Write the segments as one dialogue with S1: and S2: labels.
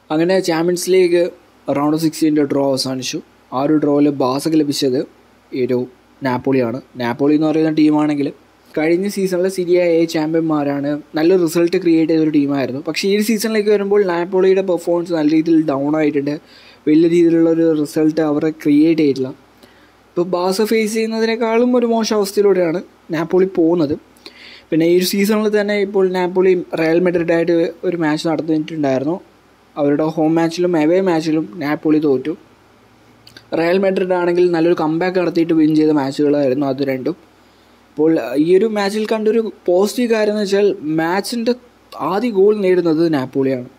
S1: അങ്ങനെ Champions League round of സിക്സ്റ്റീൻ്റെ draw അവസാനിച്ചു ആ ഒരു ഡ്രോയിൽ ബാസക്ക് ലഭിച്ചത് ഈ ഒരു നാപ്പോളിയാണ് നാപ്പോളി എന്ന് പറയുന്ന ടീമാണെങ്കിൽ കഴിഞ്ഞ സീസണിലെ സിരിയ എ ചാമ്പ്യന്മാരാണ് നല്ല റിസൾട്ട് ക്രിയേറ്റ് ചെയ്തൊരു ടീമായിരുന്നു പക്ഷേ ഈ ഒരു സീസണിലേക്ക് വരുമ്പോൾ നാപ്പോളിയുടെ പെർഫോമൻസ് നല്ല രീതിയിൽ ഡൗൺ ആയിട്ടുണ്ട് വലിയ രീതിയിലുള്ള ഒരു റിസൾട്ട് അവരെ ക്രിയേറ്റ് ചെയ്തിട്ടില്ല ഇപ്പോൾ ബാസ ഫേസ് ചെയ്യുന്നതിനേക്കാളും ഒരു മോശം അവസ്ഥയിലൂടെയാണ് നാപ്പോളി പോകുന്നത് പിന്നെ ഈ ഒരു സീസണിൽ തന്നെ ഇപ്പോൾ നാപ്പോളി റയൽ മെഡ്രിഡായിട്ട് ഒരു മാച്ച് നടത്തിയിട്ടുണ്ടായിരുന്നു അവരുടെ ഹോം മാച്ചിലും എവേ മാച്ചിലും നാപ്പോളി തോറ്റു റയൽ മെഡ്രിഡ് ആണെങ്കിൽ നല്ലൊരു കമ്പാക്ക് നടത്തിയിട്ട് വിൻ ചെയ്ത മാച്ചുകളായിരുന്നു അത് രണ്ടും അപ്പോൾ ഈ ഒരു മാച്ചിൽ കണ്ടൊരു പോസിറ്റീവ് കാര്യം എന്ന് വെച്ചാൽ മാച്ചിൻ്റെ ആദ്യ ഗോൾ നേടുന്നത് നാപ്പോളിയാണ്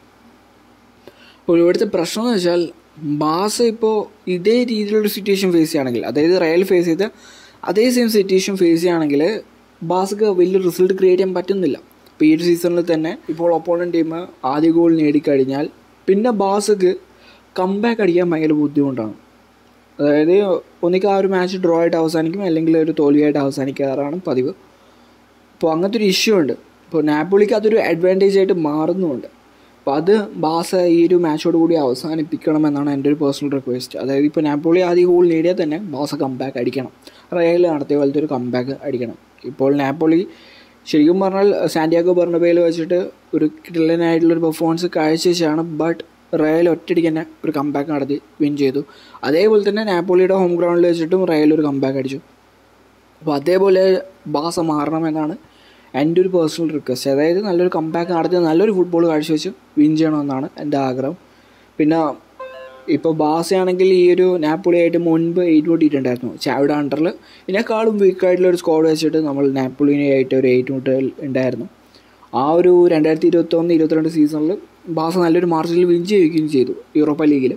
S1: അപ്പോൾ ഇവിടുത്തെ പ്രശ്നം എന്ന് വെച്ചാൽ ബാസ ഇപ്പോൾ ഇതേ രീതിയിലൊരു സിറ്റുവേഷൻ ഫേസ് ചെയ്യുകയാണെങ്കിൽ അതായത് റയൽ ഫേസ് ചെയ്ത് അതേ സെയിം സിറ്റുവേഷൻ ഫേസ് ചെയ്യുകയാണെങ്കിൽ ബാസക്ക് വലിയ റിസൾട്ട് ക്രിയേറ്റ് ചെയ്യാൻ പറ്റുന്നില്ല ഇപ്പോൾ ഈ ഒരു സീസണിൽ തന്നെ ഇപ്പോൾ ഒപ്പോണൻറ്റ് ടീം ആദ്യ ഗോൾ നേടിക്കഴിഞ്ഞാൽ പിന്നെ ബാസക്ക് കംബാക്ക് അടിക്കാൻ ഭയങ്കര ബുദ്ധിമുട്ടാണ് അതായത് ഒന്നിക്ക് ആ ഒരു മാച്ച് ഡ്രോ ആയിട്ട് അവസാനിക്കും അല്ലെങ്കിൽ ഒരു തോൽവിയായിട്ട് അവസാനിക്കാറാണ് പതിവ് അപ്പോൾ അങ്ങനത്തെ ഒരു ഇഷ്യൂ ഉണ്ട് ഇപ്പോൾ നാപ്പോളിക്ക് അതൊരു അഡ്വാൻറ്റേജ് ആയിട്ട് മാറുന്നുമുണ്ട് അപ്പോൾ അത് ബാസ ഈ ഒരു മാച്ചോട് കൂടി അവസാനിപ്പിക്കണമെന്നാണ് എൻ്റെ ഒരു പേഴ്സണൽ റിക്വസ്റ്റ് അതായത് ഇപ്പോൾ നാപ്പോളി ആദ്യ ഗോൾ നേടിയാൽ തന്നെ ബാസ കംബാക്ക് അടിക്കണം റയൽ നടത്തിയ പോലത്തെ ഒരു കംബാക്ക് അടിക്കണം ഇപ്പോൾ നാപ്പോളി ശരിക്കും പറഞ്ഞാൽ സാന്റിയാഗോ ബർണബയിൽ വെച്ചിട്ട് ഒരു കിടലനായിട്ടുള്ളൊരു പെർഫോമൻസ് കാഴ്ചവെച്ചാണ് ബട്ട് റയൽ ഒറ്റയടിക്ക് തന്നെ ഒരു കംബാക്ക് നടത്തി വിൻ ചെയ്തു അതേപോലെ തന്നെ നാപ്പോളിയുടെ ഹോം ഗ്രൗണ്ടിൽ വെച്ചിട്ടും റയൽ ഒരു കംബാക്ക് അടിച്ചു അപ്പോൾ അതേപോലെ ബാസ മാറണമെന്നാണ് എൻ്റെ ഒരു പേഴ്സണൽ റിക്വസ്റ്റ് അതായത് നല്ലൊരു കംബാക്ക് നടത്തി നല്ലൊരു ഫുട്ബോൾ കാഴ്ചവെച്ച് വിൻ ചെയ്യണമെന്നാണ് എൻ്റെ ആഗ്രഹം പിന്നെ ഇപ്പോൾ ബാസയാണെങ്കിൽ ഈ ഒരു നാപ്പോളിയായിട്ട് മുൻപ് ഏറ്റുമുട്ടിയിട്ടുണ്ടായിരുന്നു ചാവിടെ അണ്ടറിൽ ഇതിനേക്കാളും വീക്കായിട്ടുള്ള ഒരു സ്ക്വാഡ് വെച്ചിട്ട് നമ്മൾ നാപ്പോളിനായിട്ട് ഒരു ഏറ്റുമുട്ടൽ ഉണ്ടായിരുന്നു ആ ഒരു രണ്ടായിരത്തി ഇരുപത്തൊന്ന് ഇരുപത്തിരണ്ട് സീസണിൽ ബാസ നല്ലൊരു മാർജിനിൽ വിൻ ചെയ്യുകയും ചെയ്തു യൂറോപ്പ ലീഗിൽ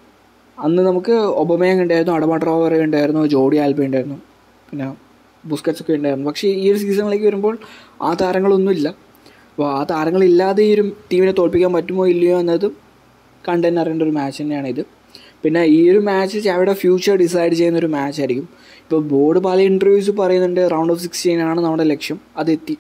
S1: അന്ന് നമുക്ക് ഒബമയങ് ഉണ്ടായിരുന്നു അടമട്രോവർ ഉണ്ടായിരുന്നു ജോഡി ആൽബ ഉണ്ടായിരുന്നു പിന്നെ ബുസ്കറ്റ്സ് ഒക്കെ ഉണ്ടായിരുന്നു പക്ഷേ ഈ ഒരു സീസണിലേക്ക് വരുമ്പോൾ ആ താരങ്ങളൊന്നുമില്ല അപ്പോൾ ആ താരങ്ങളില്ലാതെ ഈ ഒരു ടീമിനെ തോൽപ്പിക്കാൻ പറ്റുമോ ഇല്ലയോ എന്നതും കണ്ടന്നെ അറിയേണ്ട ഒരു മാച്ച് തന്നെയാണ് ഇത് പിന്നെ ഈ ഒരു മാച്ച് ചാവയുടെ ഫ്യൂച്ചർ ഡിസൈഡ് ചെയ്യുന്ന ഒരു മാച്ച് ആയിരിക്കും ഇപ്പോൾ ബോർഡ് പല ഇൻ്റർവ്യൂസ് പറയുന്നുണ്ട് റൗണ്ട് ഓഫ് സിക്സ്റ്റീൻ ആണ് നമ്മുടെ ലക്ഷ്യം അത് എത്തി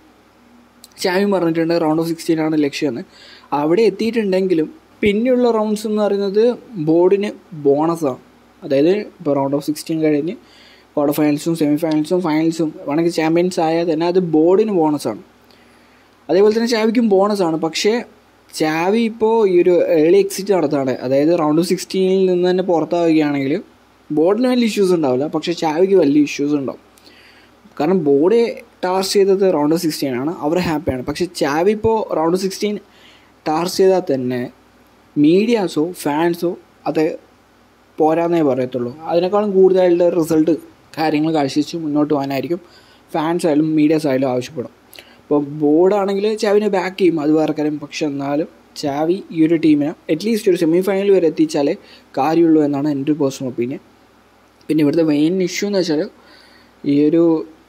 S1: ചാവിയും പറഞ്ഞിട്ടുണ്ട് റൗണ്ട് ഓഫ് സിക്സ്റ്റീൻ ആണ് ലക്ഷ്യമെന്ന് അവിടെ എത്തിയിട്ടുണ്ടെങ്കിലും പിന്നെയുള്ള റൗണ്ട്സ് എന്ന് പറയുന്നത് ബോർഡിന് ബോണസാണ് അതായത് ഇപ്പോൾ റൗണ്ട് ഓഫ് സിക്സ്റ്റീൻ കഴിഞ്ഞ് ക്വാർട്ടർ ഫൈനൽസും സെമി ഫൈനൽസും ഫൈനൽസും വേണമെങ്കിൽ ചാമ്പ്യൻസ് ആയാൽ തന്നെ അത് ബോർഡിന് ബോണസാണ് അതേപോലെ തന്നെ ചാവിക്കും ബോണസാണ് പക്ഷേ ചാവി ഇപ്പോൾ ഈ ഒരു ഏർലി എക്സിറ്റ് നടത്താണ് അതായത് റൗണ്ട് ഓഫ് സിക്സ്റ്റീനിൽ നിന്ന് തന്നെ പുറത്താവുകയാണെങ്കിൽ ബോർഡിന് വലിയ ഇഷ്യൂസ് ഉണ്ടാവില്ല പക്ഷേ ചാവിക്ക് വലിയ ഇഷ്യൂസ് ഉണ്ടാവും കാരണം ബോർഡ് ടാർച്ച് ചെയ്തത് റൗണ്ട് ഓഫ് സിക്സ്റ്റീൻ ആണ് അവർ ഹാപ്പിയാണ് പക്ഷേ ചാവി ഇപ്പോൾ റൗണ്ട് ഓഫ് സിക്സ്റ്റീൻ ടാർച്ച് ചെയ്താൽ തന്നെ മീഡിയാസോ ഫാൻസോ അത് പോരാന്നേ പറയത്തുള്ളൂ അതിനേക്കാളും കൂടുതലായിട്ടുള്ള റിസൾട്ട് കാര്യങ്ങൾ കാഴ്ചവെച്ച് മുന്നോട്ട് പോകാനായിരിക്കും ഫാൻസ് ആയാലും മീഡിയാസ് ആയാലും ആവശ്യപ്പെടും ഇപ്പോൾ ബോർഡാണെങ്കിൽ ചാവിനെ ബാക്ക് ചെയ്യും അത് വേറെ കാര്യം പക്ഷെ എന്നാലും ചാവി ഈ ഒരു ടീമിനെ അറ്റ്ലീസ്റ്റ് ഒരു സെമി ഫൈനൽ വരെ എത്തിച്ചാലേ കാര്യമുള്ളൂ എന്നാണ് എൻ്റെ ഒരു പേഴ്സണൽ ഒപ്പീനിയൻ പിന്നെ ഇവിടുത്തെ മെയിൻ ഇഷ്യൂ എന്ന് വെച്ചാൽ ഈ ഒരു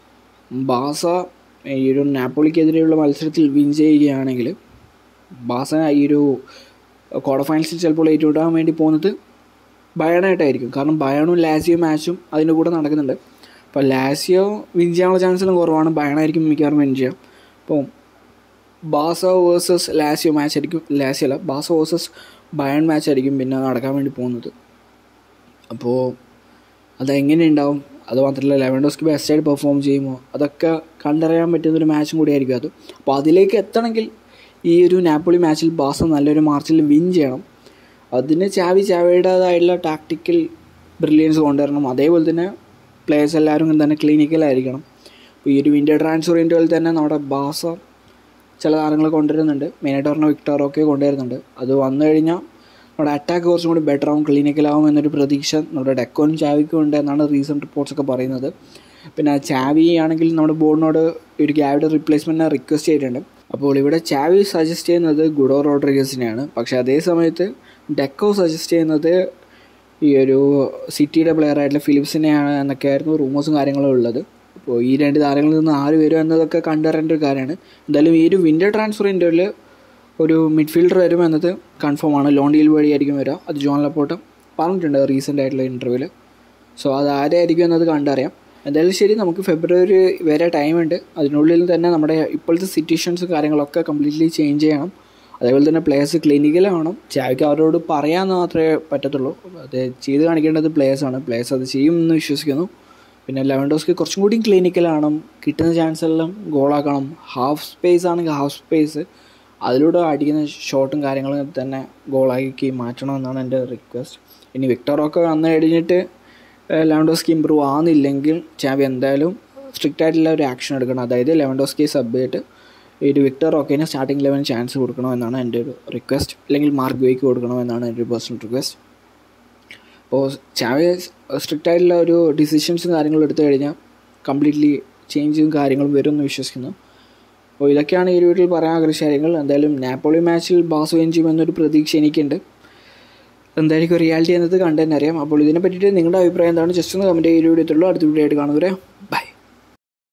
S1: ബാസ ഈ ഒരു നാപ്പോളിക്കെതിരെയുള്ള മത്സരത്തിൽ വിൻ ചെയ്യുകയാണെങ്കിൽ ബാസ ഈ ഒരു ക്വാർട്ടർ ഫൈനൽസിൽ ചിലപ്പോൾ ഏറ്റുമുട്ടാൻ വേണ്ടി പോകുന്നത് ബയണായിട്ടായിരിക്കും കാരണം ബയണും ലാസിയോ മാച്ചും അതിൻ്റെ കൂടെ നടക്കുന്നുണ്ട് അപ്പോൾ ലാസിയോ വിൻ ചെയ്യാനുള്ള ചാൻസിലും കുറവാണ് ബയണായിരിക്കും മിക്കവാറും വിൻ ചെയ്യാം അപ്പോൾ ബാസ വേഴ്സസ് ലാസിയോ മാച്ച് ആയിരിക്കും ലാസിയോ അല്ല ബാസ വേഴ്സസ് ബയൺ മാച്ച് ആയിരിക്കും പിന്നെ നടക്കാൻ വേണ്ടി പോകുന്നത് അപ്പോൾ അതെങ്ങനെ ഉണ്ടാവും അത് മാത്രമല്ല ലെവൻഡോസ്ക്ക് ബെസ്റ്റായിട്ട് പെർഫോം ചെയ്യുമോ അതൊക്കെ കണ്ടറിയാൻ പറ്റുന്നൊരു മാച്ചും കൂടി ആയിരിക്കും അത് അപ്പോൾ അതിലേക്ക് എത്തണമെങ്കിൽ ഈ ഒരു നാപ്പോളി മാച്ചിൽ ബാസ നല്ലൊരു മാർച്ചിൽ വിൻ ചെയ്യണം അതിന് ചാവി ചാവിയുടേതായിട്ടുള്ള ടാക്ടിക്കൽ ബ്രില്യൻസ് കൊണ്ടുവരണം അതേപോലെ തന്നെ പ്ലേയേഴ്സ് എല്ലാവരും തന്നെ ക്ലിനിക്കലായിരിക്കണം ഇപ്പോൾ ഈ ഒരു വിൻഡർ ട്രാൻസ്ഫർ ഇൻറ്റുകളിൽ തന്നെ നമ്മുടെ ബാസ ചില താരങ്ങൾ കൊണ്ടുവരുന്നുണ്ട് മെയിനായിട്ട് പറഞ്ഞ വിക്ടറൊക്കെ കൊണ്ടുവരുന്നുണ്ട് അത് വന്നു കഴിഞ്ഞാൽ നമ്മുടെ അറ്റാക്ക് കുറച്ചും കൂടി ബെറ്റർ ആവും ക്ലിനിക്കലാവും എന്നൊരു പ്രതീക്ഷ നമ്മുടെ ഡെക്കോനും ചാവിക്കും ഉണ്ട് എന്നാണ് റീസെൻറ്റ് റിപ്പോർട്ട്സ് ഒക്കെ പറയുന്നത് പിന്നെ ചാവി ആണെങ്കിൽ നമ്മുടെ ബോർഡിനോട് ഒരു ക്യാവിയുടെ റീപ്ലേസ്മെൻറ്റിനെ റിക്വസ്റ്റ് ചെയ്തിട്ടുണ്ട് അപ്പോൾ ഇവിടെ ചാവി സജസ്റ്റ് ചെയ്യുന്നത് ഗുഡോ റോഡ്രിഗസിനെയാണ് പക്ഷേ അതേ സമയത്ത് ഡെക്കോ സജസ്റ്റ് ചെയ്യുന്നത് ഈ ഒരു സിറ്റിയുടെ പ്ലെയർ ആയിട്ടുള്ള ഫിലിപ്സിനെയാണ് എന്നൊക്കെയായിരുന്നു റൂമേഴ്സും കാര്യങ്ങളും ഉള്ളത് അപ്പോൾ ഈ രണ്ട് താരങ്ങളിൽ നിന്ന് ആര് വരും എന്നതൊക്കെ കണ്ടറിയേണ്ട ഒരു കാര്യമാണ് എന്തായാലും ഈ ഒരു വിൻ്റർ ട്രാൻസ്ഫർ ഇൻ്റർവ്യൂവിൽ ഒരു മിഡ്ഫീൽഡർ വരും എന്നത് കൺഫേം ആണ് ലോൺ ഡീൽ വഴിയായിരിക്കും വരിക അത് ജോൺ ലപ്പോട്ട് പറഞ്ഞിട്ടുണ്ട് റീസെൻ്റ് ആയിട്ടുള്ള ഇൻ്റർവ്യൂവിൽ സോ അത് ആരായിരിക്കും എന്നത് കണ്ടറിയാം എന്തായാലും ശരി നമുക്ക് ഫെബ്രുവരി വരെ ടൈമുണ്ട് അതിനുള്ളിൽ തന്നെ നമ്മുടെ ഇപ്പോഴത്തെ സിറ്റുവേഷൻസ് കാര്യങ്ങളൊക്കെ കംപ്ലീറ്റ്ലി ചേഞ്ച് ചെയ്യണം അതേപോലെ തന്നെ പ്ലേയേഴ്സ് ക്ലിനിക്കലാവണം ചാവിക്ക് അവരോട് പറയാമെന്ന് മാത്രമേ പറ്റത്തുള്ളൂ അത് ചെയ്ത് കാണിക്കേണ്ടത് പ്ലേയേഴ്സാണ് പ്ലേയേഴ്സ് അത് ചെയ്യുമെന്ന് വിശ്വസിക്കുന്നു പിന്നെ ലെവൻഡോസ്ക്ക് കുറച്ചും കൂടി ക്ലിനിക്കലാണ് കിട്ടുന്ന ചാൻസ് എല്ലാം ഗോളാക്കണം ഹാഫ് സ്പേസ് ആണെങ്കിൽ ഹാഫ് സ്പേസ് അതിലൂടെ അടിക്കുന്ന ഷോട്ടും കാര്യങ്ങളും തന്നെ ഗോളാക്കി മാറ്റണമെന്നാണ് എൻ്റെ റിക്വസ്റ്റ് ഇനി വിക്ടറൊക്കെ വന്നു കഴിഞ്ഞിട്ട് ലെവൻഡോസ്കി ഇമ്പ്രൂവ് ആകുന്നില്ലെങ്കിൽ ചാവി എന്തായാലും സ്ട്രിക്റ്റ് ആയിട്ടുള്ള ഒരു ആക്ഷൻ എടുക്കണം അതായത് ലെവൻഡോസ്കി സബ് ചെയ്തിട്ട് ഒരു വിക്ടർ റോക്കേനെ സ്റ്റാർട്ടിംഗ് ലെവൻ ചാൻസ് കൊടുക്കണമെന്നാണ് എൻ്റെ ഒരു റിക്വസ്റ്റ് അല്ലെങ്കിൽ മാർക്ക് വേക്ക് കൊടുക്കണമെന്നാണ് എൻ്റെ ഒരു പേഴ്സണൽ റിക്വസ്റ്റ് അപ്പോൾ ചാവി സ്ട്രിക്റ്റ് ആയിട്ടുള്ള ഒരു ഡിസിഷൻസും കാര്യങ്ങളും എടുത്തു കഴിഞ്ഞാൽ കംപ്ലീറ്റ്ലി ചേഞ്ചും കാര്യങ്ങളും വരുമെന്ന് വിശ്വസിക്കുന്നു അപ്പോൾ ഇതൊക്കെയാണ് ഈ ഒരു വീട്ടിൽ പറയാൻ ആഗ്രഹിച്ച കാര്യങ്ങൾ എന്തായാലും നാപ്പോളി മാച്ചിൽ ബാസ് വിൻ ചെയ്യുമെന്നൊരു പ്രതീക്ഷ എനിക്കുണ്ട് എന്തായിരിക്കും റിയാലിറ്റി എന്നത് കണ്ടു തന്നെ അറിയാം അപ്പോൾ ഇതിനെ പറ്റിയിട്ട് നിങ്ങളുടെ അഭിപ്രായം എന്താണ് ജസ്റ്റ് ഒന്ന് കമൻറ്റ് ചെയ്ത് വീഡിയോ അടുത്ത വീഡിയോ ആയിട്ട് കാണുന്നവരെ ബൈ